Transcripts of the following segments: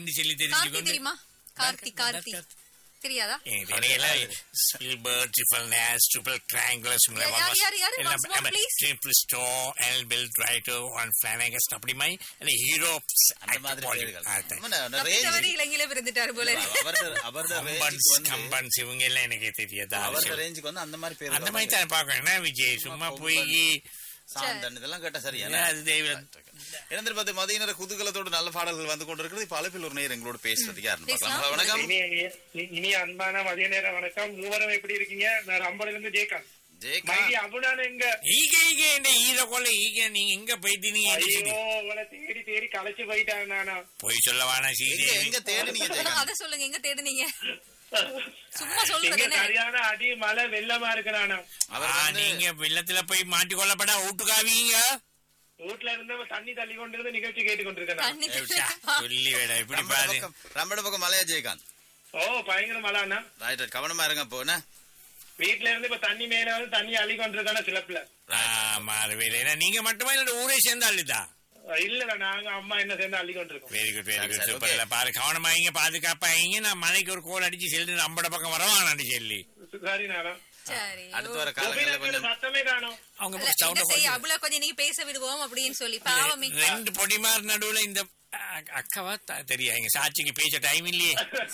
யாருன்னு சொல்லி கார்த்தி தெரிஞ்சுக்கொண்டு தெரியுமா கார்த்தி கார்த்தி தெரியாதா Hilbert, triple Nash, triple triangle, similar Yeah, yeah, yeah, yeah. Once more, please. triple store, L Bill Writer, one Flanagan, அப்படி மாதிரி அந்த ஹீரோ அந்த மாதிரி பேர்கள் ஆமா, நான் நான் range- தப்பித்தவறி இலங்கையில பிறந்துட்டாரு போல இருக்கு. அவரது அவரது கம்பன்ஸ் range வந்து- கம்பன்ஸ் இவங்க எல்லாம் எனக்கு தெரியாதா அவரது ரேஞ்சுக்கு வந்து அந்த மாதிரி பேர் அந்த மாதிரி தான் பார்க்கணும் என்ன விஜய் சும்மா போய் சாந்தன் இதெல்லாம் கேட்டா சரியா அது தெய்வ இறந்திரு பார்த்து மதியினர குதூகலத்தோடு நல்ல பாடல்கள் வந்து கொண்டிருக்கிறது இப்ப அழைப்பில் ஒரு நேர் எங்களோட பேசுறதுக்கு யாருன்னு பேசலாம். பார்க்கலாம் வணக்கம் இனிய இனிய அன்பான மதிய நேர வணக்கம் மூவரும் எப்படி இருக்கீங்க நான் அம்படில இருந்து ஜெயகாந்த் ஜெயகாந்த் மைடி அபுடான எங்க ஈக ஈக இந்த ஈர கொள்ள ஈக நீங்க எங்க போயிட்டீங்க ஐயோ உங்களை தேடி தேடி களைச்சு போயிட்டாங்க நானா போய் சொல்லவானா எங்க சீதேவி எங்க தேடுனீங்க ஜெயகாந்த் அத சொல்லுங்க எங்க தேடுனீங்க சும்மா சொல்றது இங்க என்ன சரியான அடி மழை வெள்ளமா இருக்கு நானா அவர் ஆ, வந்து நீங்க வெள்ளத்துல போய் மாட்டிக்கொள்ளப்படா வீட்டுக்காவீங்க வீட்டுல இருந்து தண்ணி தள்ளி கொண்டு இருந்து நிகழ்ச்சி கேட்டு கொண்டிருக்கேன் நான். தண்ணி சொல்லி வேடா இப்படி ரம்பட பாரு பக்கம் ரம்பட பக்கம் மலையா ஜெயகாந்த் ஓ பயங்கர மழை அண்ணா ரைட் ரைட் கவனமா இருங்க அப்போ என்ன வீட்டுல இருந்து இப்ப தண்ணி மேல வந்து தண்ணி அள்ளி கொண்டிருக்கான சிலப்புல மாறுவேல ஏன்னா நீங்க மட்டுமா இல்ல ஊரே சேர்ந்து அள்ளுதா இல்ல நாங்க அம்மா என்ன சேர்ந்து அள்ளி கொண்டிருக்கோம் வெரி குட் வெரி சரி, குட் சரி, சூப்பர் okay. இல்ல பாரு கவனமாயிங்க பாதுகாப்பாயிங்க நான் மலைக்கு ஒரு கோல் அடிச்சு செல்லு நம்பட பக்கம் வரவானான்னு சொல்லி சரி நானா சரி அடுத்து வர கோபிநாத் காலங்களில் வீடு கொஞ்சம் சத்தமே காணும் அவங்க இல்ல, சவுண்ட என்ன செய்ய அபுல கொஞ்சம் நீங்க பேச விடுவோம் அப்படின்னு சொல்லி பாவமே ரெண்டு பொடிமார் நடுவுல இந்த அ- அக்காவா த- தெரியா எங்க சாட்சிக்கு பேச டைம் இல்லையே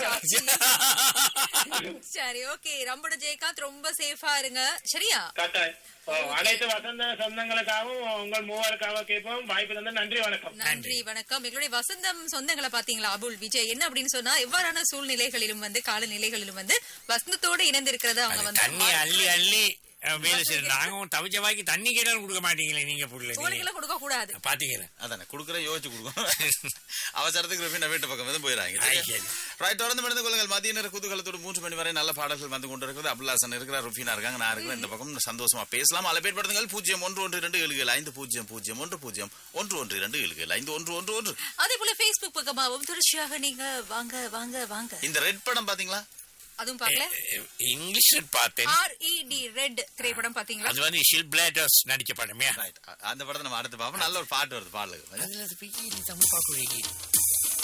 சரி ஓகே ரம்பட ஜெயகாந்த் ரொம்ப சேஃபா இருங்க சரியா கட்டாய் ஓ, அனைத்து வசந்த சொந்தங்களுக்காகவும் உங்கள் மூவருக்காக கேட்போம் வாய்ப்பு தந்த நன்றி வணக்கம் நன்றி வணக்கம் எங்களுடைய வசந்தம் சொந்தங்களை பாத்தீங்களா அபுல் விஜய் என்ன அப்படின்னு சொன்னா எவ்வாறான சூழ்நிலைகளிலும் வந்து காலநிலைகளிலும் வந்து வசந்தத்தோட இணைந்திருக்கிறத அவங்க வந்து தண்ணி அள்ளி அள்ளி அஹ், வேலை செய்யற நாங்க தவிச்ச வாய்க்கு தண்ணி கேட்டாலும் கொடுக்க மாட்டீங்களே நீங்க புள்ள சோழிகளை கொடுக்க கூடாது பாத்தீங்களா அதானே குடுக்குற யோசிச்சு கொடுக்கும் அவசரத்துக்கு ரஃபினா வீட்டு பக்கம் வந்து போயிடறாங்க ஐ, சரி. ரைட் தொடர்ந்து மனித கொள்ளுங்கள் மதிய நேர குதூகலத்தோடு மூன்று மணி வரை நல்ல பாடல்கள் வந்து கொண்டிருக்கிறது அபுல்லாசன் இருக்கிறார் ருஃபினா இருக்காங்க நான் இருக்கிறேன் இந்த பக்கம் சந்தோஷமா பேசலாம் அலைப்பேற்படுத்துங்கள் பூஜ்ஜியம் ஒன்று ஒன்று இரண்டு ஏழு ஏழு ஐந்து பூஜ்ஜியம் பூஜ்ஜியம் ஒன்று பூஜ்ஜியம் ஒன்று ஒன்று இரண்டு ஏழு ஏழு ஐந்து ஒன்று ஒன்று ஒன்று அதே போல Facebook பக்கமாவும் தொடர்ச்சியாக நீங்க வாங்க வாங்க வாங்க இந்த ரெட் படம் பாத்தீங்களா அதுவும் பாக்கல இங்கிலீஷ் பார்த்தேன் ஆர் இ டி ரெட் திரைப்படம் பாத்தீங்களா அது வந்து ஷில் பிளேட்டர்ஸ் நடிச்ச படமே ரைட் அந்த படத்தை நம்ம அடுத்து பார்ப்போம் நல்ல ஒரு பாட்டு வருது பாடலுக்கு அதுல அது போய் தமிழ் பார்க்க